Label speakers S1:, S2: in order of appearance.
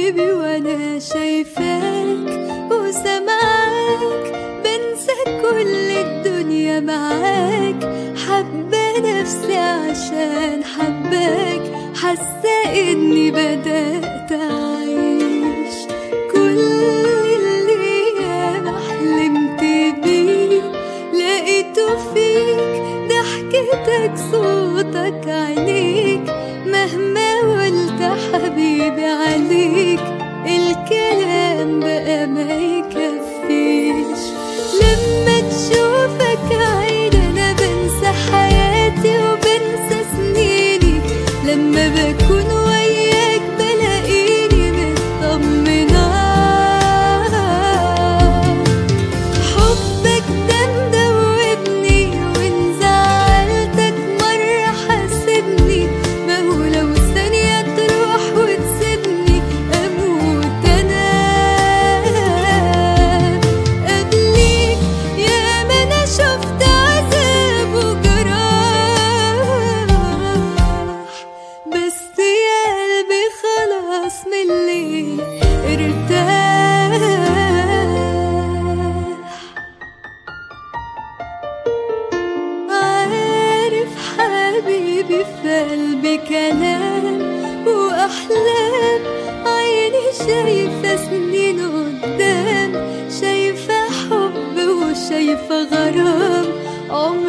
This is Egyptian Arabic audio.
S1: حبيبي وانا شايفاك وسامعاك بنسى كل الدنيا معاك حبة نفسي عشان حباك حاسة اني بدأت اعيش كل اللي ياما حلمت بيه لقيته فيك ضحكتك صوتك عينيك مهما قلت حبيبي عليك الكلام بقى ما يكفيش لما تشوفك عين انا بنسى حياتي وبنسى سنيني لما بكون وياك بلاقيني مطمنة حبك ده مدوبني وان زعلتك مرة حاسبني ما هو لو ثانية تروح وتسيبني أموت أنا قبليك يا ما أنا شفت عذاب وجراح بس يا قلبي خلاص من الليل ارتاح عارف حبيبي في قلبي كلام وأحلام عيني شايفة سنين قدام شايفة حب وشايفة غرام عمري